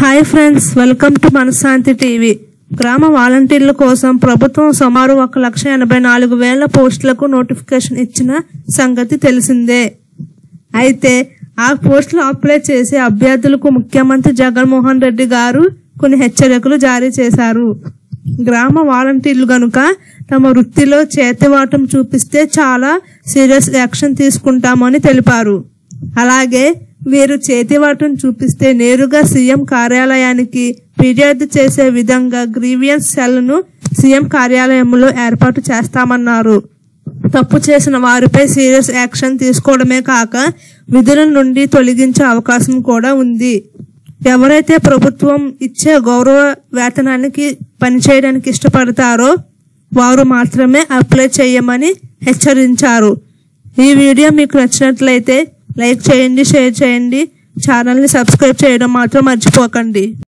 hi friends welcome to Manashanti TV గ్రామ వాలంటీర్ల కోసం ప్రభుత్వం సుమారు ఒక లక్ష ఎనభై నాలుగు వేల పోస్టులకు నోటిఫికేషన్ ఇచ్చిన సంగతి తెలిసిందే అయితే ఆ పోస్టులు అప్లై చేసే అభ్యర్థులకు ముఖ్యమంత్రి జగన్మోహన్ రెడ్డి గారు కొన్ని హెచ్చరికలు జారీ చేశారు గ్రామ వాలంటీర్లు గనుక తమ వృత్తిలో చేతివాటం చూపిస్తే చాలా సీరియస్ యాక్షన్ తీసుకుంటామని తెలిపారు అలాగే వీరు చేతివాటం చూపిస్తే నేరుగా సీఎం కార్యాలయానికి ఫిర్యాదు చేసే విధంగా గ్రీవియన్స్ సెల్ను సీఎం కార్యాలయంలో ఏర్పాటు చేస్తామన్నారు తప్పు చేసిన వారిపై సీరియస్ యాక్షన్ తీసుకోవడమే కాక విధుల నుండి తొలగించే అవకాశం కూడా ఉంది ఎవరైతే ప్రభుత్వం ఇచ్చే గౌరవ వేతనానికి పనిచేయడానికి ఇష్టపడతారో వారు మాత్రమే అప్లై చేయమని హెచ్చరించారు ఈ వీడియో మీకు నచ్చినట్లయితే లైక్ చేయండి షేర్ చేయండి ఛానల్ని సబ్స్క్రైబ్ చేయడం మాత్రం మర్చిపోకండి